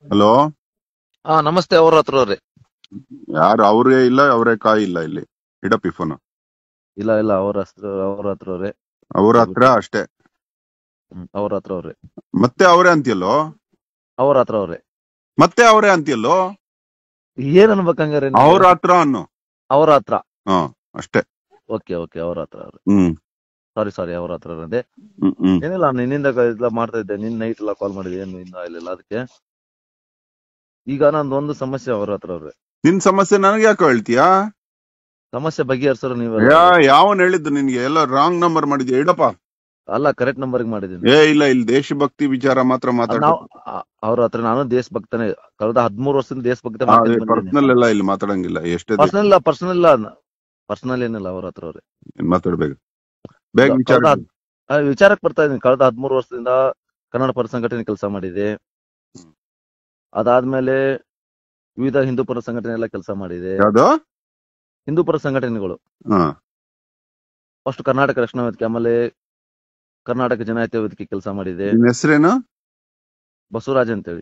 Hello ಹಾ ನಮಸ್ತೆ ಅವ್ರ ಹತ್ರ ಅವ್ರೆ ಯಾರು ಅವ್ರೇ ಇಲ್ಲ ಅವರೇ ಕಾಯಿ ಇಲ್ಲ ಇಲ್ಲಿ ಇಡಪ್ಪಿ ಫೋನ್ ಇಲ್ಲ ಇಲ್ಲ ಅವ್ರ ಹತ್ರ ಅವ್ರ ಹತ್ರ ಅವ್ರೆ ಅವ್ರ ಹತ್ರ ಅಷ್ಟೇ ಹ್ಮ್, ಅವ್ರ ಹತ್ರ ಅವ್ರೆ ಮತ್ತೆ ಅವರೇ ಅಂತೀಯಲ್ಲೋ ಅವ್ರ ಹತ್ರ ಅವ್ರೆ ಮತ್ತೆ ಅವರೇ ಅಂತೀಯಲ್ಲೋ ಏನ್ ಅನ್ಬೇಕಂಗಾರೆ ಅವ್ರ ಹತ್ರ ಅನ್ನು ಅವ್ರ ಹತ್ರ ಹಾ ಅಷ್ಟೇ ಓಕೆ ಓಕೆ ಅವ್ರ ಹತ್ರ ಅವ್ರೆ ಹ್ಮ್ ಸಾರಿ ಸಾರಿ ಅವ್ರ ಹತ್ರ ಅದೇ ಹ್ಮ್ ಹ್ಮ್ ಏನಿಲ್ಲ ನಿನ್ನಿಂದ ಕ- ಇಲ್ಲ ಮಾಡ್ತಾ ಇದ್ದೆ ನಿನ್ ನೈಟ್ ಎಲ್ಲ ಕಾಲ್ ಮಾಡಿದೆ ಏನು ಇನ್ನ ಇಲ್ಲ ಅದಕ್ಕೆ ಈಗ ನಂದು ಒಂದು ಸಮಸ್ಯೆ ಅವ್ರ ಹತ್ರ ಅವ್ರೆ ನಿನ್ ಸಮಸ್ಯೆ ನನಗೆ ಯಾಕೆ ಹೇಳ್ತೀಯಾ ಸಮಸ್ಯೆ ಬಗೆಹರಿಸೋರು ನೀವು ಯಾ ಯಾವನ್ ಹೇಳಿದ್ದು ನಿನ್ಗೆ ಎಲ್ಲ ರಾಂಗ್ ನಂಬರ್ ಮಾಡಿದ್ಯಾ ಇಡಪ್ಪ ಅಲ್ಲ ಕರೆಕ್ಟ್ ನಂಬರ್ಗೆ ಮಾಡಿದ್ದೀನಿ ಏ ಇಲ್ಲ ಇಲ್ಲಿ ದೇಶಭಕ್ತಿ ವಿಚಾರ ಮಾತ್ರ ಮಾತಾಡ ನಾವು ಅವ್ರ ಹತ್ರ ನಾನು ದೇಶ ಭಕ್ತನೇ ಕಳೆದ ಹದ್ಮೂರು ವರ್ಷದಿಂದ ದೇಶ ಭಕ್ತ ಪರ್ಸನಲ್ ಎಲ್ಲ ಇಲ್ಲಿ ಮಾತಾಡಂಗಿಲ್ಲ ಎಷ್ಟೇ ದೇ- ಪರ್ಸನಲ್ ಇಲ್ಲ ಪರ್ಸನಲ್ ಇಲ್ಲ ಪರ್ಸನಲ್ ಏನಿಲ್ಲ ಅವ್ರ ಹತ್ರ ಅವ್ರೆ ಏನ್ ಮಾತಾಡ್ಬೇಕು ಬೇಗ ವಿಚಾರ ಕಳೆದ ಹದ್- ಆ, ವಿಚಾರಕ್ಕೆ ಬರ್ತಾ ಇದ್ದೀನಿ ಕಳೆದ ಹದಿಮೂರು ವರ್ಷದಿಂದ ಕನ್ನಡ ಪರ ಸಂಘಟನೆ ಕೆಲಸ ಮಾಡಿದೆ ಹ್ಮ್. ಅದಾದ್ಮೇಲೆ ವಿವಿಧ ಹಿಂದೂ ಪರ ಸಂಘಟನೆ ಎಲ್ಲ ಕೆಲಸ ಮಾಡಿದೆ ಯಾವ್ದು ಹಿಂದೂ ಪರ ಸಂಘಟನೆಗಳು ಹಾ ಫಸ್ಟ್ ಕರ್ನಾಟಕ ರಕ್ಷಣಾ ವೇದಿಕೆ ಆಮೇಲೆ ಕರ್ನಾಟಕ ಜನಾಯತ ವೇದಿಕೆ ಕೆಲಸ ಮಾಡಿದೆ ನಿನ್ ಹೆಸರೇನು ಬಸವರಾಜ್ ಅಂತೇಳಿ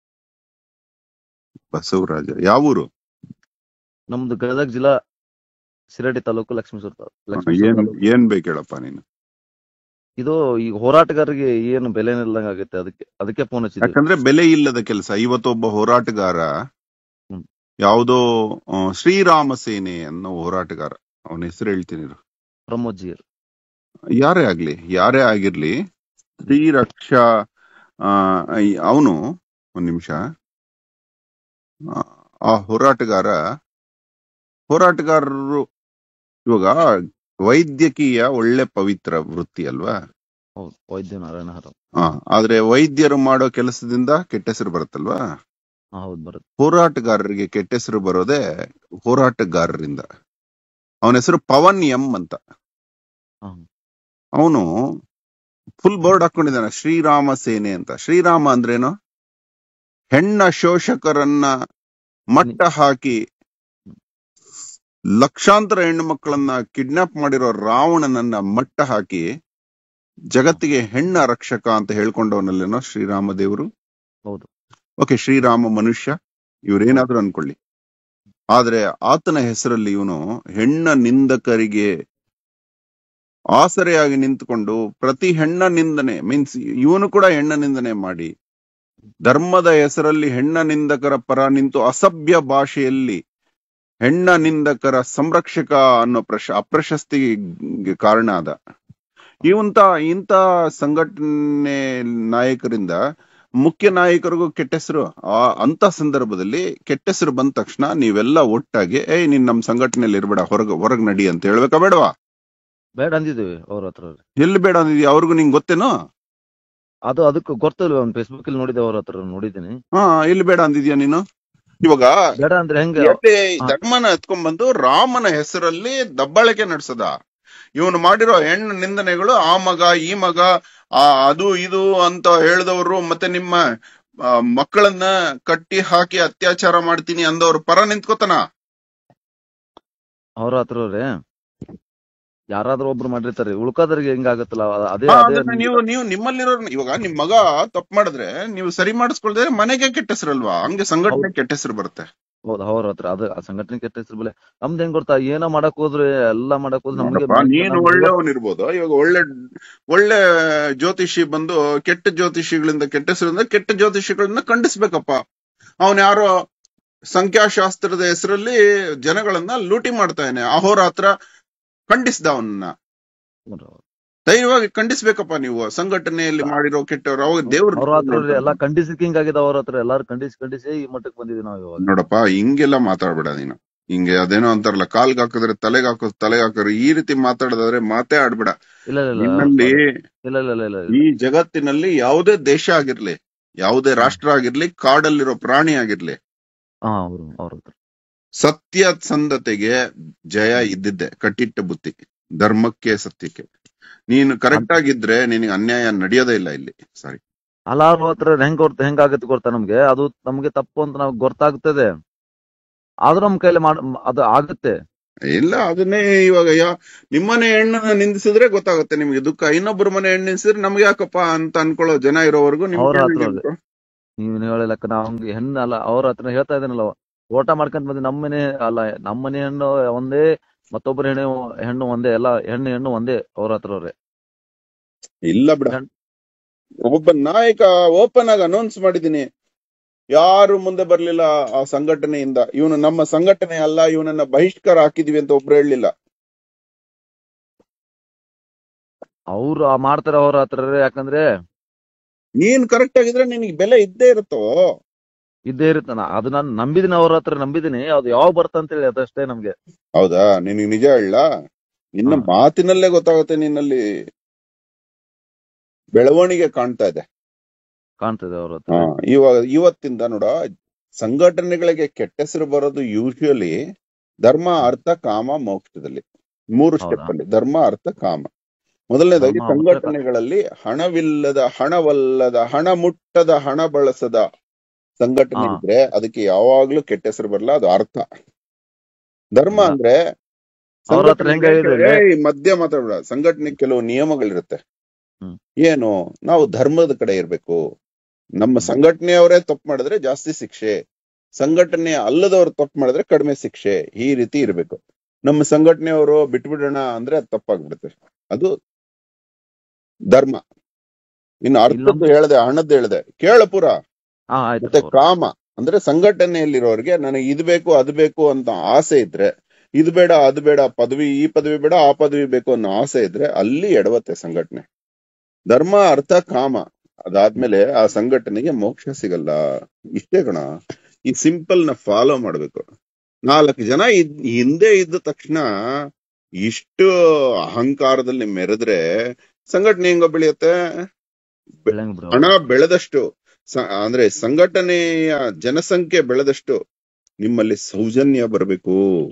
ಬಸವರಾಜ ಯಾವ ಊರು ನಮ್ದು ಗದಗ ಜಿಲ್ಲಾ ಶಿರಡಿ ತಾಲೂಕು ಲಕ್ಷ್ಮೀಶ್ವರ ತಾ- ಲಕ್ಷ್ಮೀಶ್ವರ ಏನ್ ತಾಲೂಕು. ಏನ್ ಬೇಕು ಹೇಳಪ್ಪ ನೀನು ಇದು ಈಗ ಹೋರಾಟಗಾರರಿಗೆ ಏನು ಬೆಲೆ ನಿಲ್ಲಂಗ ಆಗುತ್ತೆ ಅದಕ್ಕೆ ಅದಕ್ಕೆ ಫೋನ್ ಹಚ್ಚಿದ್ವಿ ಯಾಕಂದ್ರೆ ಬೆಲೆ ಇಲ್ಲದ ಕೆಲಸ ಇವತ್ತೊಬ್ಬ ಹೋರಾಟಗಾರ ಹ್ಮ್. ಯಾವುದೋ ಆ, ಶ್ರೀರಾಮ ಸೇನೆ ಅನ್ನೋ ಹೋರಾಟಗಾರ ಅವನ ಹೆಸರು ಹೇಳ್ತೀನಿ ಇರು. ಪ್ರಮೋದ್ ಜಿ ಯಾರೇ ಆಗ್ಲಿ ಯಾರೇ ಆಗಿರ್ಲಿ ಶ್ರೀರಕ್ಷಾ ಅವನು ಒಂದ್ ನಿಮಿಷ ಆ ಹೋರಾಟಗಾರ ಹೋರಾಟಗಾರರು ಇವಾಗ ವೈದ್ಯಕೀಯ ಒಳ್ಳೆ ಪವಿತ್ರ ವೃತ್ತಿ ಅಲ್ವಾ ಹೌದು ವೈದ್ಯ ನಾರಾಯಣ ಹರ ಆ, ಆದ್ರೆ ವೈದ್ಯರು ಮಾಡೋ ಕೆಲಸದಿಂದ ಕೆಟ್ಟ ಹೆಸರು ಬರುತ್ತಲ್ವಾ ಹೌದು ಬರುತ್ತೆ ಹೋರಾಟಗಾರರಿಗೆ ಕೆಟ್ಟ ಹೆಸರು ಬರೋದೇ ಹೋರಾಟಗಾರರಿಂದ ಅವನ ಹೆಸರು ಪವನ್ ಎಂ ಅಂತ ಹಾ. ಅವನು ಫುಲ್ ಬೋರ್ಡ್ ಹಾಕೊಂಡಿದ್ದಾನೆ ಶ್ರೀರಾಮ ಸೇನೆ ಅಂತ ಶ್ರೀರಾಮ ಅಂದ್ರೇನು ಹೆಣ್ಣ ಶೋಷಕರನ್ನ ಮಟ್ಟ ಹಾಕಿ ಲಕ್ಷಾಂತರ ಹೆಣ್ಣು ಮಕ್ಕಳನ್ನ ಕಿಡ್ನಾಪ್ ಮಾಡಿರೋ ರಾವಣನನ್ನ ಮಟ್ಟ ಹಾಕಿ ಜಗತ್ತಿಗೆ ಹೆಣ್ಣ ರಕ್ಷಕ ಅಂತ ಹೇಳ್ಕೊಂಡವನಲ್ಲೇನೋ ಶ್ರೀರಾಮ ದೇವರು ಹೌದು. ಓಕೆ ಶ್ರೀರಾಮ ಮನುಷ್ಯ ಇವ್ರೇನಾದ್ರೂ ಅನ್ಕೊಳ್ಳಿ ಆದ್ರೆ ಆತನ ಹೆಸರಲ್ಲಿ ಇವನು ಹೆಣ್ಣ ನಿಂದಕರಿಗೆ ಆಸರೆಯಾಗಿ ನಿಂತುಕೊಂಡು ಪ್ರತಿ ಹೆಣ್ಣ ನಿಂದನೆ ಮೀನ್ಸ್ ಇವನು ಕೂಡ ಹೆಣ್ಣ ನಿಂದನೆ ಮಾಡಿ ಧರ್ಮದ ಹೆಸರಲ್ಲಿ ಹೆಣ್ಣ ನಿಂದಕರ ಪರ ನಿಂತು ಅಸಭ್ಯ ಭಾಷೆಯಲ್ಲಿ ಹೆಣ್ಣ ನಿಂದಕರ ಸಂರಕ್ಷಕ ಅನ್ನೋ ಪ್ರಶ ಅಪ್ರಶಸ್ತಿಗೆ ಕಾರಣ ಆದ ಇವಂತ ಇಂತ ಸಂಘಟನೆ ನಾಯಕರಿಂದ ಮುಖ್ಯ ನಾಯಕರಿಗೂ ಕೆಟ್ಟ ಹೆಸರು ಆ ಅಂತ ಸಂದರ್ಭದಲ್ಲಿ ಕೆಟ್ಟ ಹೆಸರು ಬಂದ ತಕ್ಷಣ ನೀವೆಲ್ಲ ಒಟ್ಟಾಗಿ ಏಯ್ ನೀನ್ ನಮ್ ಸಂಘಟನೆಯಲ್ಲಿ ಇರ್ಬೇಡ ಹೊರಗ್ ಹೊರಗ್ ನಡಿ ಅಂತ ಹೇಳ್ಬೇಕಾ ಬೇಡವಾ ಬೇಡ ಅಂದಿದ್ದೀವಿ ಅವ್ರ ಹತ್ರ ಅವ್ರೆ. ಎಲ್ಲಿ ಬೇಡ ಅಂದಿದ್ಯಾ ಅವ್ರಿಗೂ ನಿಂಗ್ ಗೊತ್ತೇನೋ ಅದು ಅದಕ್ಕೆ ಗೊತ್ತಿಲ್ವ ಅವ್ನು ಫೇಸ್ಬುಕ್ ಅಲ್ಲಿ ನೋಡಿದೆ ಅವ್ರ ಹತ್ರ ನೋಡಿದ್ದೀನಿ ಹಾ ಎಲ್ಲಿ ಬೇಡ ಅಂದಿದ್ಯಾ ನೀನು ಇವಾಗ ಬೇಡ ಅಂದ್ರೆ ಹೆಂಗ ಯಾಕೆ ಈ ಹಾ. ಧರ್ಮನ ಎತ್ಕೊಂಡ್ಬಂದು ರಾಮನ ಹೆಸರಲ್ಲಿ ದಬ್ಬಾಳಿಕೆ ನಡೆಸದ ಇವನು ಮಾಡಿರೋ ಹೆಣ್ಣು ನಿಂದನೆಗಳು ಆ ಮಗ ಈ ಮಗ ಆ ಅದು ಇದು ಅಂತ ಹೇಳಿದವರು ಮತ್ತೆ ನಿಮ್ಮ ಆ, ಮಕ್ಕಳನ್ನ ಕಟ್ಟಿ ಹಾಕಿ ಅತ್ಯಾಚಾರ ಮಾಡ್ತೀನಿ ಅಂದವ್ರ ಪರ ನಿಂತ್ಕೋತಾನ ಅವ್ರ ಹತ್ರ ಅವ್ರೆ ಯಾರಾದ್ರೂ ಒಬ್ರು ಮಾಡಿರ್ತಾರೆ ಉಳ್ಕೋದ್ರಿಗೆ ಹೆಂಗಾಗತ್ತಲ್ಲ ಅ- ಅದೇ ಹಾ, ಅದೇ ಅದನ್ನ ನೀವು ನೀವು ನಿಮ್ಮಲ್ಲಿರೋ ಇವಾಗ ನಿಮ್ ಮಗ ತಪ್ಪು ಮಾಡಿದ್ರೆ ನೀವು ಸರಿ ಮಾಡಿಸ್ಕೊಳ್ದೆ ಮನೆಗೆ ಕೆಟ್ಟ ಹೆಸರಲ್ವಾ ಹಂಗೆ ಸಂಘಟನೆ ಕೆಟ್ಟ ಹೆಸರು ಬರುತ್ತೆ ಹೌದು ಅವ್ರ ಹತ್ರ ಅದು ಆ ಸಂಘಟನೆ ಕೆಟ್ಟ ಹೆಸರು ಬೆಲೆ ನಮ್ದು ಹೆಂಗ್ ಗೊತ್ತಾ ಏನೋ ಮಾಡಕ್ ಹೋದ್ರೆ ಎಲ್ಲಾ ಮಾಡಕ್ ಹೋದ್ರೆ ನಮ್ಗೆ ನೋಡಪ್ಪ, ನೀನು ಒಳ್ಳೆಯವನ್ ಇರ್ಬೋದು ಇವಾಗ ಒಳ್ಳೆ ಒಳ್ಳೆ ಜ್ಯೋತಿಷಿ ಬಂದು ಕೆಟ್ಟ ಜ್ಯೋತಿಷಿಗಳಿಂದ ಕೆಟ್ಟ ಹೆಸರಿಂದ ಕೆಟ್ಟ ಜ್ಯೋತಿಷಿಗಳನ್ನ ಖಂಡಿಸ್ಬೇಕಪ್ಪ ಅವನ್ ಯಾರೋ ಸಂಖ್ಯಾಶಾಸ್ತ್ರದ ಹೆಸರಲ್ಲಿ ಜನಗಳನ್ನ ಲೂಟಿ ಮಾಡ್ತಾನೆ ಅಹೋರಾತ್ರ ಖಂಡಿಸ್ದ ಅವನ್ನ ಧೈರ್ಯವಾಗಿ ಖಂಡಿಸ್ಬೇಕಪ್ಪ ನೀವು ಸಂಘಟನೆಯಲ್ಲಿ ಮಾಡಿರೋ ಕೆಟ್ಟವ್ರು ಅವಾಗ ಅವ್ರ ಹತ್ರ ಅವ್ರೆ ಎಲ್ಲಾ ದೇವ್ರ ಕಂಡಿಸಿ ಹಿಂಗ್ ಆಗಿದೆ ಅವ್ರ ಹತ್ರ ಎಲ್ಲಾರು ಕಂಡಿಸಿ ಕಂಡಿಸಿ ಈ ಮಟ್ಟಕ್ಕೆ ಬಂದಿದೀವಿ ನಾವ್ ಇವಾಗ ನೋಡಪ್ಪ ಹಿಂಗೆಲ್ಲ ಮಾತಾಡ್ಬೇಡ ನೀನು ಹಿಂಗೆ ಅದೇನೋ ಅಂತಾರಲ್ಲ ಕಾಲ್ಗೆ ಹಾಕಿದ್ರೆ ತಲೆಗೆ ಹಾಕೋ ತಲೆಗೆ ಹಾಕೋರು ಈ ರೀತಿ ಮಾತಾಡೋದಾದ್ರೆ ಮಾತೇ ಆಡ್ಬೇಡ ಇಲ್ಲ ಇಲ್ಲ ಇಲ್ಲ ನಿನ್ನಲ್ಲಿ ಇಲ್ಲ ಇಲ್ಲ ಇಲ್ಲ ಇಲ್ಲ ಈ ಜಗತ್ತಿನಲ್ಲಿ ಯಾವುದೇ ದೇಶ ಆಗಿರ್ಲಿ ಯಾವುದೇ ರಾಷ್ಟ್ರ ಆಗಿರ್ಲಿ ಕಾಡಲ್ಲಿರೋ ಪ್ರಾಣಿ ಆಗಿರ್ಲಿ ಹಾ ಅವ್ರು ಅವ್ರ ಹತ್ರ ಸತ್ಯಸಂಧತೆಗೆ ಜಯ ಇದ್ದಿದ್ದೆ ಕಟ್ಟಿಟ್ಟ ಬುತ್ತಿ ಧರ್ಮಕ್ಕೆ ಸತ್ಯಕ್ಕೆ ನೀನು ಕರೆಕ್ಟ್ ಆಗಿದ್ರೆ ನಿನಗೆ ಅನ್ಯಾಯ ನಡೆಯೋದೇ ಇಲ್ಲ ಇಲ್ಲಿ ಸಾರಿ ಅಲ್ಲ ಅವ್ರ ಹತ್ರ ಹೆಂಗ್ ಗೊತ್ತ ಹೆಂಗಾಗತ್ತೆ ಗೊತ್ತಾ ನಮ್ಗೆ ಅದು ನಮ್ಗೆ ತಪ್ಪು ಅಂತ ನಾವ್ ಗೊತ್ತಾಗ್ತದೆ ಆದ್ರೂ ನಮ್ ಕೈಲಿ ಮಾಡ್ ಅದು ಆಗುತ್ತೆ ಇಲ್ಲ ಅದನ್ನೇ ಇವಾಗ ಯಾ ನಿಮ್ಮನೆ ಹೆಣ್ಣನ್ನ ನಿಂದಿಸಿದ್ರೆ ಗೊತ್ತಾಗುತ್ತೆ ನಿಮ್ಗೆ ದುಃಖ ಇನ್ನೊಬ್ಬರ ಮನೆ ಹೆಣ್ಣು ನಿಂದಿಸಿದ್ರೆ ನಮ್ಗೆ ಯಾಕಪ್ಪ ಅಂತ ಅನ್ಕೊಳ್ಳೋ ಜನ ಇರೋವರೆಗೂ ನಿಮ್ಗೆ ಅವ್ರ ಏನಂಗೆ ಹತ್ರ ಅನ್ಕೊ- ನೀವ್ ಹೇಳಿಲ್ಲಕ್ಕ ನಾವ್ ಹಂಗೆ ಹೆಣ್ಣು ಅಲ್ಲ ಅವ್ರ ಹತ್ರ ಹೇಳ್ತಾ ಇದ್ದೀನಲ್ಲ ಓಟ ಮಾಡ್ಕೊಂತ ಬಂದು ನಮ್ಮನೆ ಅಲ್ಲ ನಮ್ಮನೆ ಹೆಣ್ಣು ಒಂದೇ ಮತ್ತೊಬ್ಬರ ಹೆಣ್ಣು ಹೆಣ್ಣು ಒಂದೇ ಎಲ್ಲ ಹೆಣ್ಣು ಹೆಣ್ಣು ಒಂದೇ ಅವ್ರ ಹತ್ರ ಅವ್ರೆ ಇಲ್ಲ ಬಿಡ ಗಂಡ್- ಒಬ್ಬ ನಾಯಕ ಓಪನ್ ಆಗಿ ಅನೌನ್ಸ್ ಮಾಡಿದೀನಿ ಯಾರು ಮುಂದೆ ಬರ್ಲಿಲ್ಲ ಆ ಸಂಘಟನೆಯಿಂದ ಇವನು ನಮ್ಮ ಸಂಘಟನೆ ಅಲ್ಲ ಇವನನ್ನ ಬಹಿಷ್ಕಾರ ಹಾಕಿದೀವಿ ಅಂತ ಒಬ್ರು ಹೇಳಲಿಲ್ಲ ಅವ್ರು ಆ ಮಾಡ್ತಾರೆ ಅವ್ರ ಹತ್ರ ಯಾಕಂದ್ರೆ ನೀನ್ ಕರೆಕ್ಟ್ ಆಗಿದ್ರೆ ನಿನಗೆ ಬೆಲೆ ಇದ್ದೇ ಇರುತ್ತೋ ಇದ್ದೇ ಇರುತ್ತೆ ನಾ- ಅದು ನಾನು ನಂಬಿದೀನಿ ಅವ್ರ ಹತ್ರ ನಂಬಿದೀನಿ ಅದು ಯಾವಾಗ ಬರ್ತಂತ ಹೇಳಿ ಅದಷ್ಟೇ ನಮ್ಗೆ ಹೌದಾ ನಿನಗೆ ನಿಜ ಹೇಳ ನಿನ್ನ ಹಾ. ಮಾತಿನಲ್ಲೇ ಗೊತ್ತಾಗುತ್ತೆ ನಿನ್ನಲ್ಲಿ ಬೆಳವಣಿಗೆ ಕಾಣ್ತಾ ಇದೆ ಕಾಣ್ತದೆ ಅವ್ರ ಹತ್ರ ಹಾ ಇವಾಗ ಇವತ್ತಿಂದ ನೋಡ ಸಂಘಟನೆಗಳಿಗೆ ಕೆಟ್ಟ ಹೆಸರು ಬರೋದು ಯೂಶುವಲಿ ಧರ್ಮ ಅರ್ಥ ಕಾಮ ಮೋಕ್ಷದಲ್ಲಿ ಮೂರು ಹೌದಾ? ಸ್ಟೆಪ್ ಅಲ್ಲಿ ಧರ್ಮ ಅರ್ಥ ಕಾಮ ಮೊದಲನೇದಾಗಿ ಧರ್ಮ, ಅರ್ಥ, ಕಾಮ. ಸಂಘಟನೆಗಳಲ್ಲಿ ಹಣವಿಲ್ಲದ ಹಣವಲ್ಲದ ಹಣ ಮುಟ್ಟದ ಹಣ ಬಳಸದ ಸಂಘಟನೆ ಹಾ. ಇದ್ರೆ ಅದಕ್ಕೆ ಯಾವಾಗ್ಲೂ ಕೆಟ್ಟ ಹೆಸರು ಬರಲ್ಲ ಅದು ಅರ್ಥ ಧರ್ಮ ಹೌದಾ? ಅಂದ್ರೆ ಅವ್ರ ಹತ್ರ ಹೆಂಗ್ ಸಂಘಟನೆಗೆ ಹೇಳಿದ್ರೆ? ಏಯ್, ಮಧ್ಯ ಮಾತಾಡ ಸಂಘಟನೆಗೆ ಕೆಲವು ನಿಯಮಗಳಿರುತ್ತೆ ಹ್ಮ್. ಏನು ನಾವು ಧರ್ಮದ ಕಡೆ ಇರ್ಬೇಕು ನಮ್ಮ ಸಂಘಟನೆಯವರೇ ತಪ್ಪು ಮಾಡಿದ್ರೆ ಜಾಸ್ತಿ ಶಿಕ್ಷೆ ಸಂಘಟನೆ ಅಲ್ಲದವ್ರು ತಪ್ಪು ಮಾಡಿದ್ರೆ ಕಡಿಮೆ ಶಿಕ್ಷೆ ಈ ರೀತಿ ಇರ್ಬೇಕು ನಮ್ಮ ಸಂಘಟನೆಯವರು ಬಿಟ್ಬಿಡೋಣ ಅಂದ್ರೆ ಅದು ತಪ್ಪಾಗ್ಬಿಡುತ್ತೆ ಅದು ಧರ್ಮ ಇನ್ನು ಅರ್ಥದ್ದು ಹೇಳ್ದೆ ಹಣದ್ದು ಹೇಳ್ದೆ ಕೇಳ ಪುರ ಹಾ ಆಯ್ತು ಮತ್ತೆ ಅವ್ರು. ಕಾಮ ಅಂದ್ರೆ ಸಂಘಟನೆಯಲ್ಲಿರೋರ್ಗೆ ನನಗೆ ಇದು ಬೇಕು ಅದು ಬೇಕು ಅಂತ ಆಸೆ ಇದ್ರೆ ಇದು ಬೇಡ ಅದು ಬೇಡ ಪದವಿ ಈ ಪದವಿ ಬೇಡ ಆ ಪದವಿ ಬೇಕು ಅನ್ನೋ ಆಸೆ ಇದ್ರೆ ಅಲ್ಲಿ ಎಡವತ್ತೆ ಸಂಘಟನೆ ಧರ್ಮ ಅರ್ಥ ಕಾಮ ಅದಾದ್ಮೇಲೆ ಆ ಸಂಘಟನೆಗೆ ಮೋಕ್ಷ ಸಿಗಲ್ಲ ಇಷ್ಟೇ ಕಣ ಈ ಸಿಂಪಲ್ ನ ಫಾಲೋ ಮಾಡ್ಬೇಕು ನಾಲ್ಕು ಜನ ಇದ್ ಹಿಂದೆ ಇದ್ದ ತಕ್ಷಣ ಇಷ್ಟು ಅಹಂಕಾರದಲ್ಲಿ ಮೆರೆದ್ರೆ ಸಂಘಟನೆ ಹೆಂಗ ಬೆಳೆಯುತ್ತೆ ಬೆಳ್ಳಂಗ್ ಬಿಡು. ಹಣ ಬೆಳೆದಷ್ಟು ಸ- ಅಂದ್ರೆ ಸಂಘಟನೆಯ ಜನಸಂಖ್ಯೆ ಬೆಳೆದಷ್ಟು ನಿಮ್ಮಲ್ಲಿ ಸೌಜನ್ಯ ಬರಬೇಕು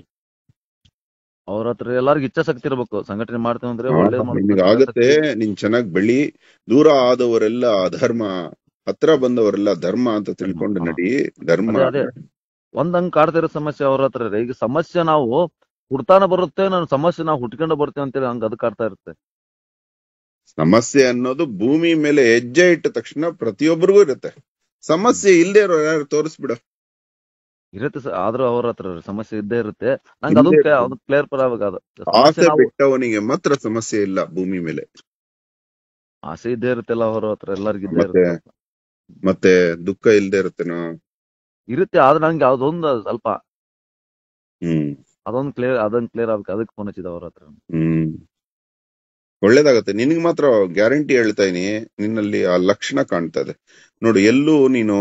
ಅವ್ರ ಹತ್ರ ಎಲ್ಲಾರ್ಗು ಇಚ್ಛಾಶಕ್ತಿ ಇರ್ಬೇಕು ಸಂಘಟನೆ ಮಾಡ್ತೇವೆ ಅಂದ್ರೆ ಒಳ್ಳೇದ್ ಮಾಡ್ಬೇಕು. ನಿನಗೆ ಆಗತ್ತೆ ನೀನ್ ಚೆನ್ನಾಗ್ ಬೆಳಿ ದೂರ ಆದವರೆಲ್ಲ ಅಧರ್ಮ ಹತ್ರ ಬಂದವರೆಲ್ಲ ಧರ್ಮ ಅಂತ ತಿಳ್ಕೊಂಡು ಹಾ. ನಡಿ ಧರ್ಮ ಅದೇ, ಅದೇ. ಒಂದಂಗ್ ಕಾಡ್ತಿರೋ ಸಮಸ್ಯೆ ಅವ್ರ ಹತ್ರ ಇದೆ. ಈಗ ಸಮಸ್ಯೆ ನಾವು ಹುಡ್ತಾನ ಬರುತ್ತೆ ನಾನು ಸಮಸ್ಯೆ ನಾವು ಹುಟ್ಕೊಂಡು ಬರ್ತೇವೆ ಅಂತೇಳಿ ಹಂಗ ಅದು ಕಾಡ್ತಾ ಇರುತ್ತೆ ಸಮಸ್ಯೆ ಅನ್ನೋದು ಭೂಮಿ ಮೇಲೆ ಹೆಜ್ಜೆ ಇಟ್ಟ ತಕ್ಷಣ ಪ್ರತಿಯೊಬ್ಬರಿಗೂ ಇರುತ್ತೆ ಸಮಸ್ಯೆ ಇಲ್ದೇ ಇರೋ ಯಾರು ತೋರಿಸ್ಬಿಡ ಇರುತ್ತೆ ಸರ್ ಆದ್ರೂ ಅವ್ರ ಹತ್ರ ಸಮಸ್ಯೆ ಇದ್ದೇ ಇರುತ್ತೆ ನಂಗೆ ಅದು ಇದ್ದೇ ಅದು ಕ್ಲಿಯರ್ ಪರವಾಗದು ಸಮಸ್ಯೆ ಆಸೆ ನಾವು ಬಿಟ್ಟವನಿಗೆ ಮಾತ್ರ ಸಮಸ್ಯೆ ಇಲ್ಲ ಭೂಮಿ ಮೇಲೆ ಆಸೆ ಇದ್ದೇ ಇರುತ್ತಲ್ಲ ಅವ್ರ ಹತ್ರ ಎಲ್ಲರಿಗೂ ಇದ್ದೇ ಮತ್ತೆ? ಇರುತ್ತೆ ಮತ್ತೆ ದುಃಖ ಇಲ್ದೇ ಇರುತ್ತೇನೋ ಇರುತ್ತೆ ಆದ್ರೆ ನಂಗೆ ಅದೊಂದು ಸ್ವಲ್ಪ ಹ್ಮ್ ಅದೊಂದು ಕ್ಲಿಯರ್ ಅದೊಂದು ಕ್ಲಿಯರ್ ಆಗ್ಬೇಕು ಅದಕ್ಕೆ ಫೋನ್ ಹಚ್ಚಿದ ಅವ್ರ ಹತ್ರ ಹ್ಮ್ ಒಳ್ಳೇದಾಗತ್ತೆ ನಿನಗ್ ಮಾತ್ರ ಗ್ಯಾರಂಟಿ ಹೇಳ್ತಾ ಇದೀನಿ ನಿನ್ನಲ್ಲಿ ಆ ಲಕ್ಷಣ ಕಾಣ್ತಾ ಇದೆ ನೋಡು ಎಲ್ಲೂ ನೀನು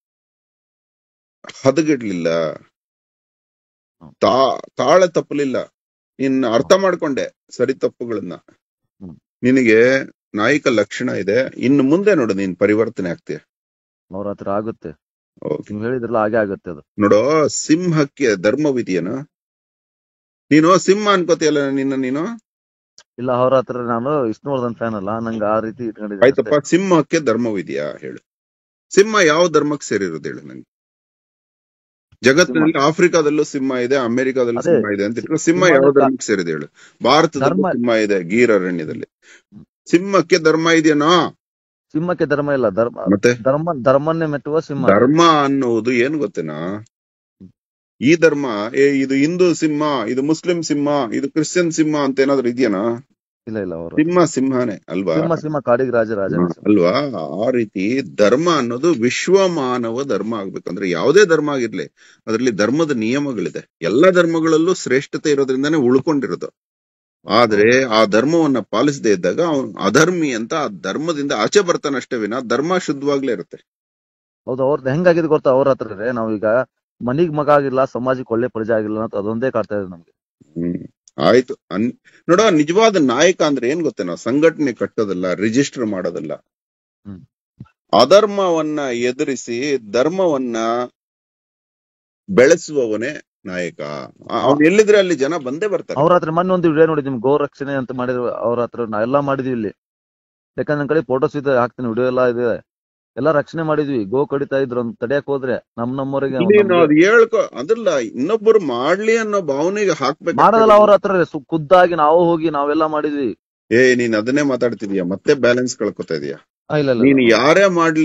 ಹದಗೆಡ್ಲಿಲ್ಲ ಹ್ಮ್. ತಾ ತಾಳೆ ತಪ್ಪಲಿಲ್ಲ ನೀನ್ ಅರ್ಥ ಮಾಡ್ಕೊಂಡೆ ಸರಿ ತಪ್ಪುಗಳನ್ನ ಹ್ಮ್. ನಿನಗೆ ನಾಯಕ ಲಕ್ಷಣ ಇದೆ ಇನ್ನು ಮುಂದೆ ನೋಡು ನೀನ್ ಪರಿವರ್ತನೆ ಆಗ್ತೀಯ ಅವ್ರ ಹತ್ರ ಆಗುತ್ತೆ Okay. ನೀವ್ ಹೇಳಿದ್ರಲ್ಲ ಹಾಗೆ ಆಗುತ್ತೆ ಅದು ನೋಡೋ ಸಿಂಹಕ್ಕೆ ಧರ್ಮವಿದೆಯೇನ ನೀನು ಸಿಂಹ ಅನ್ಕೋತಿಯಲ್ಲ ನಿನ್ನ ನೀನು ಇಲ್ಲ ಅವ್ರ ಹತ್ರ ನಾನು ವಿಷ್ಣುವರ್ಧನ್ ಫ್ಯಾನ್ ಅಲ್ಲ ನಂಗೆ ಆ ರೀತಿ ಇಟ್ಕೊಂಡಿದ್ದೀನಿ ಆಯ್ತಪ್ಪ ಸಿಂಹಕ್ಕೆ ಧರ್ಮವಿದೆಯಾ ಹೇಳು ಸಿಂಹ ಯಾವ ಧರ್ಮಕ್ಕೆ ಸೇರಿರೋದು ಹೇಳು ನಂಗೆ ಜಗತ್ತಿನಲ್ಲಿ ಆಫ್ರಿಕಾದಲ್ಲೂ ಸಿಂಹ ಇದೆ ಅಮೆರಿಕಾದಲ್ಲೂ ಅದೇ, ಸಿಂಹ ಇದೆ ಅಂತ ಇಟ್ಕೊಂಡು ಸಿಂಹ ಸಿಂಹ ಯಾವ ಅಂದ್ರೆ ಧರ್ಮಕ್ಕೆ ಸೇರಿದೆ ಹೇಳು ಭಾರತದಲ್ಲೂ ಧರ್ಮ- ಸಿಂಹ ಇದೆ ಗೀರರಣ್ಯದಲ್ಲಿ ಸಿಂಹಕ್ಕೆ ಧರ್ಮ ಇದೆಯೇನೋ ಸಿಂಹಕ್ಕೆ ಧರ್ಮ ಇಲ್ಲ ಧರ್ಮ ಮತ್ತೆ ಧರ್ಮ ಧರ್ಮನ್ನೇ ಮೆಟ್ಟುವ ಸಿಂಹ ಧರ್ಮ ಅನ್ನುವುದು ಏನ್ ಗೊತ್ತೇನಾ ಈ ಧರ್ಮ ಏ ಇದು ಹಿಂದೂ ಸಿಂಹ ಇದು ಮುಸ್ಲಿಂ ಸಿಂಹ ಇದು ಕ್ರಿಶ್ಚಿಯನ್ ಸಿಂಹ ಅಂತ ಏನಾದ್ರು ಇದೆಯೇನಾ ಇಲ್ಲ ಇಲ್ಲ ಅವರು ಸಿಂಹ ಸಿಂಹನೇ ಅಲ್ವಾ ಸಿಂಹ ಸಿಂಹ ಕಾಡಿಗೆ ರಾಜ ರಾಜ ಹ್ಮ್, ಅಲ್ವಾ ಆ ರೀತಿ ಧರ್ಮ ಅನ್ನೋದು ವಿಶ್ವ ಮಾನವ ಧರ್ಮ ಆಗ್ಬೇಕಂದ್ರೆ ಯಾವುದೇ ಧರ್ಮ ಆಗಿರ್ಲಿ ಅದರಲ್ಲಿ ಧರ್ಮದ ನಿಯಮಗಳಿದೆ ಎಲ್ಲಾ ಧರ್ಮಗಳಲ್ಲೂ ಶ್ರೇಷ್ಠತೆ ಇರೋದ್ರಿಂದಾನೇ ಉಳ್ಕೊಂಡಿರೋದು ಆದ್ರೆ ಆ ಧರ್ಮವನ್ನ ಪಾಲಿಸದೇ ಇದ್ದಾಗ ಅವನು ಅಧರ್ಮಿ ಅಂತ ಆ ಧರ್ಮದಿಂದ ಆಚೆ ಬರ್ತಾನಷ್ಟೇ ವಿನ ಧರ್ಮ ಶುದ್ಧವಾಗ್ಲೇ ಇರುತ್ತೆ ಹೌದು ಅವ್ರದ್ದು ಹೆಂಗಾಗಿದೆ ಗೊತ್ತಾ ಅವ್ರ ಹತ್ರ ನಾವೀಗ ಮನಿಗ್ ಮಗ ಆಗಿಲ್ಲ ಸಮಾಜಕ್ಕೆ ಒಳ್ಳೆ ಪ್ರಜೆ ಆಗಿಲ್ಲ ಅಂತ ಅದೊಂದೇ ಕಾಡ್ತಾ ಇದೆ ನಮ್ಗೆ ಹ್ಮ್ ಆಯ್ತು ಅನ್ ನೋಡೋ ನಿಜವಾದ ನಾಯಕ ಅಂದ್ರೆ ಏನ್ ಗೊತ್ತೇನೋ ಸಂಘಟನೆ ಕಟ್ಟೋದಲ್ಲ ರಿಜಿಸ್ಟರ್ ಮಾಡೋದಲ್ಲ ಹ್ಮ್. ಅಧರ್ಮವನ್ನ ಎದುರಿಸಿ ಧರ್ಮವನ್ನ ಬೆಳೆಸುವವನೇ ನಾಯಕ ಅವ್ನು ಎಲ್ಲಿದ್ರೆ ಅಲ್ಲಿ ಜನ ಬಂದೇ ಬರ್ತಾರೆ ಅವ್ರ ಹತ್ರ ಮೊನ್ನೆ ಒಂದು ವಿಡಿಯೋ ನೋಡಿದ್ವಿ ಗೋ ರಕ್ಷಣೆ ಅಂತ ಮಾಡಿದ್ರು ಅವ್ರ ಹತ್ರ ನಾ ಎಲ್ಲಾ ಮಾಡಿದ್ವಿ ಇಲ್ಲಿ ಯಾಕಂದ್ರೆ ನನ್ ಕಡೆ ಫೋಟೋಸ್ ಇದೆ ಹಾಕ್ತೀನಿ ವಿಡಿಯೋ ಎಲ್ಲ ಇದೆ ಎಲ್ಲಾ ರಕ್ಷಣೆ ಮಾಡಿದ್ವಿ ಗೋ ಕಡಿತಾ ಇದ್ರು ಅಂತ ತಡೆಯಕ್ ಹೋದ್ರೆ ನಮ್ ನಮ್ಮವರಿಗೆ ನೀನು ಅದ್ ಹೇಳ್ಕೊ ಅದ್ರಲ್ಲ ಇನ್ನೊಬ್ಬರು ಮಾಡ್ಲಿ ಅನ್ನೋ ಭಾವನೆಗೆ ಹಾಕ್ಬೇಕು ಮಾಡೋದಲ್ಲ ಅವ್ರ ಹತ್ರ ಸು- ಖುದ್ದಾಗಿ ನಾವು ಹೋಗಿ ನಾವೆಲ್ಲ ಮಾಡಿದ್ವಿ ಏ ನೀನ್ ಅದನ್ನೇ ಮಾತಾಡ್ತಿದೀಯ ಮತ್ತೆ ಬ್ಯಾಲೆನ್ಸ್ ಕಳ್ಕೊತಾ ಇದೀಯ ಆ, ಇಲ್ಲ ಇಲ್ಲ ನೀನ್ ಯಾರೇ ಮಾಡ್ಲಿ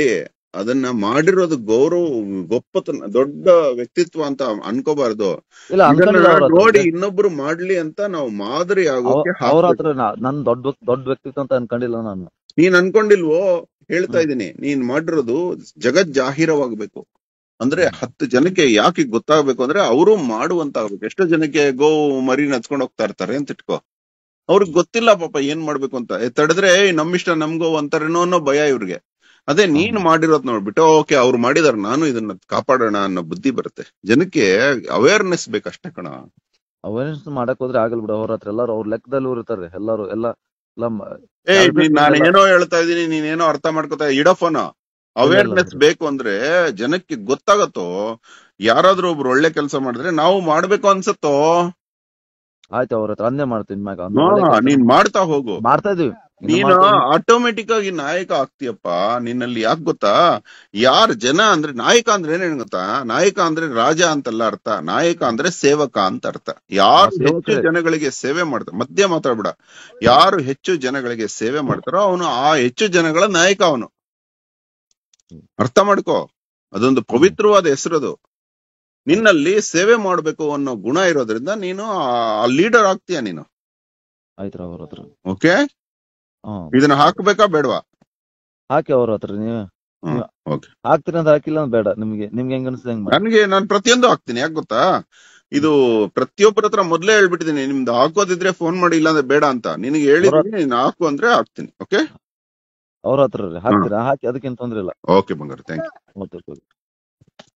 ಅದನ್ನ ಮಾಡಿರೋದು ಗೌರವ ಗೊಪ್ಪತನ ದೊಡ್ಡ ವ್ಯಕ್ತಿತ್ವ ಅಂತ ಅನ್ಕೋಬಾರ್ದು ಇಲ್ಲ ಅನ್ಕೊಂಡಿಲ್ಲ ಇದನ್ನ ಅವ್ರ ಹತ್ರ. ನೋಡಿ ಇನ್ನೊಬ್ರು ಮಾಡ್ಲಿ ಅಂತ ನಾವು ಮಾದರಿ ಆಗೋಕೆ ಅವ- ಅವ್ರ ಹಾಕ್ಬೇಕು. ಹತ್ರ ನಾ- ನನ್ ದೊಡ್ಡ ವ್ಯಕ್ತಿ- ದೊಡ್ಡ ವ್ಯಕ್ತಿತ್ವ ಅಂತ ಅನ್ಕೊಂಡಿಲ್ಲ ನಾನು ನೀನ್ ಅನ್ಕೊಂಡಿಲ್ವೋ ಹೇಳ್ತಾ ಇದೀನಿ ನೀನ್ ಮಾಡಿರೋದು ಜಗತ್ ಜಾಹೀರವಾಗ್ಬೇಕು ಅಂದ್ರೆ ಹತ್ತು ಜನಕ್ಕೆ ಯಾಕೆ ಗೊತ್ತಾಗ್ಬೇಕು ಅಂದ್ರೆ ಅವರು ಮಾಡುವಂತ ಆಗ್ಬೇಕು ಎಷ್ಟೋ ಜನಕ್ಕೆ ಗೋ ಮರಿ ನಚ್ಕೊಂಡ್ ಹೋಗ್ತಾ ಇರ್ತಾರೆ ಅಂತ ಇಟ್ಕೋ ಅವ್ರಿಗೆ ಗೊತ್ತಿಲ್ಲ ಪಾಪ ಏನ್ ಮಾಡ್ಬೇಕು ಅಂತ ಏ, ತಡೆದ್ರೆ ಏ, ನಮ್ಮಿಷ್ಟ ನಮ್ಗೋ ಅಂತಾರೇನೋ ಅನ್ನೋ ಭಯ ಇವ್ರಿಗೆ ಅದೇ ನೀನ್ ಮಾಡಿರೋದ್ ನೋಡ್ಬಿಟ್ಟು ಓಕೆ ಅವ್ರು ಮಾಡಿದಾರೆ ನಾನು ಇದನ್ನ ಕಾಪಾಡೋಣ ಅನ್ನೋ ಬುದ್ಧಿ ಬರುತ್ತೆ ಜನಕ್ಕೆ ಅವೇರ್ನೆಸ್ ಬೇಕಷ್ಟೇ ಕಣ ಅವೇರ್ನೆಸ್ ಮಾಡಕ್ ಹೋದ್ರೆ ಆಗಲ್ ಬಿಡು ಅವ್ರ ಹತ್ರ ಎಲ್ಲಾರು ಅವ್ರ ಲೆಕ್ಕದಲ್ಲಿ ಇರ್ತಾರೆ ಎಲ್ಲಾರು ಎಲ್ಲ ಎಲ್ಲ ಮ- ಏ Celebrate ನಾನು ಮಾಡಲ್ಲ. ಏನೋ ಹೇಳ್ತಾ ಇದೀನಿ ನೀನೇನೋ ಅರ್ಥ ಮಾಡ್ಕೋತಾ ಇಡಫೋನ ಅವೇರ್ನೆಸ್ ಬೇಕು ಅಂದ್ರೆ ಜನಕ್ಕೆ ಗೊತ್ತಾಗತ್ತೋ ಯಾರಾದ್ರೂ ಒಬ್ರು ಒಳ್ಳೆ ಕೆಲಸ ಮಾಡಿದ್ರೆ ನಾವು ಮಾಡ್ಬೇಕು ಅನ್ಸತ್ತೋ ಆಯ್ತು ಅವ್ರ ಹತ್ರ ಅಂದೇ ಮಾಡ್ತೀನಿ ಮ್ಯಾಗ ಹಾ, ನೀನ್ ಮಾಡ್ತಾ ಹೋಗು ಮಾಡ್ತಾ ಇದೀವಿ ಇನ್ನು ನೀನು ಮಾಡ್ತಾ ಇದೀವಿ. ಆಟೋಮೆಟಿಕ್ ಆಗಿ ನಾಯಕ ಆಗ್ತೀಯಪ್ಪ ನಿನ್ನಲ್ಲಿ ಯಾಕೆ ಗೊತ್ತಾ ಯಾರ್ ಜನ ಅಂದ್ರೆ ನಾಯಕ ಅಂದ್ರೆ ಏನೇನ್ ಗೊತ್ತಾ ನಾಯಕ ಅಂದ್ರೆ ರಾಜ ಅಂತಲ್ಲ ಅರ್ಥ ನಾಯಕ ಅಂದ್ರೆ ಸೇವಕ ಅಂತ ಅರ್ಥ ಯಾರು ಆ, ಹೆಚ್ಚು ಸೇವಕರೇ. ಜನಗಳಿಗೆ ಸೇವೆ ಮಾಡ್ತಾರೆ ಮಧ್ಯ ಮಾತಾಡ್ಬೇಡ ಯಾರು ಹೆಚ್ಚು ಜನಗಳಿಗೆ ಸೇವೆ ಮಾಡ್ತಾರೋ ಅವನು ಆ ಹೆಚ್ಚು ಜನಗಳ ನಾಯಕ ಅವನು ಅರ್ಥ ಮಾಡ್ಕೋ ಅದೊಂದು ಪವಿತ್ರವಾದ ಹೆಸರದು ನಿನ್ನಲ್ಲಿ ಸೇವೆ ಮಾಡ್ಬೇಕು ಅನ್ನೋ ಗುಣ ಇರೋದ್ರಿಂದ ನೀನು ಆ ಲೀಡರ್ ಆಗ್ತೀಯ ನೀನು ಆಯ್ತು ಅವ್ರ ಹತ್ರ ಓಕೆ ಹ್ಮ್ ಇದನ್ನ ಹಾಕ್ಬೇಕಾ ಬೇಡವಾ ಹಾಕಿ ಅವ್ರ ಹತ್ರ ನೀವು ಹ್ಮ್ ಓಕೆ ಹಾಕ್ತೀರಿ ಅಂತ ಹಾಕಿಲ್ಲ ಅಂತ ಬೇಡ ನಿಮ್ಗೆ ನಿಮ್ಗೆ ಹೆಂಗ್ ಅನ್ಸುತ್ತೆ ಹೆಂಗ್ ಮಾಡಿ ನನ್ಗೆ ನಾನು ಪ್ರತಿಯೊಂದು ಹಾಕ್ತೀನಿ ಯಾಕೆ ಗೊತ್ತಾ ಇದು ಪ್ರತಿಯೊಬ್ಬರ ಹತ್ರ ಮೊದ್ಲೇ ಹೇಳ್ಬಿಟ್ಟಿದೀನಿ ನಿಮ್ದು ಹಾಕೋದಿದ್ರೆ ಫೋನ್ ಮಾಡಿ ಇಲ್ಲಾಂದ್ರೆ ಬೇಡ ಅಂತ ನಿನಗೆ ಹೇಳಿದೀನಿ ನೀನ್ ಹಾಕು ಅಂದ್ರೆ ಹಾಕ್ತೀನಿ ಓಕೆ ಅವ್ರ ಹತ್ರ ರೀ. ಹಾಕ್ತೀರಾ ಹಾಕಿ ಅದಕ್ಕೇನ್ ತೊಂದ್ರೆ ಇಲ್ಲ ಓಕೆ ಬಂಗಾರ ಥ್ಯಾಂಕ್ ಯು ಮತ್ತೆ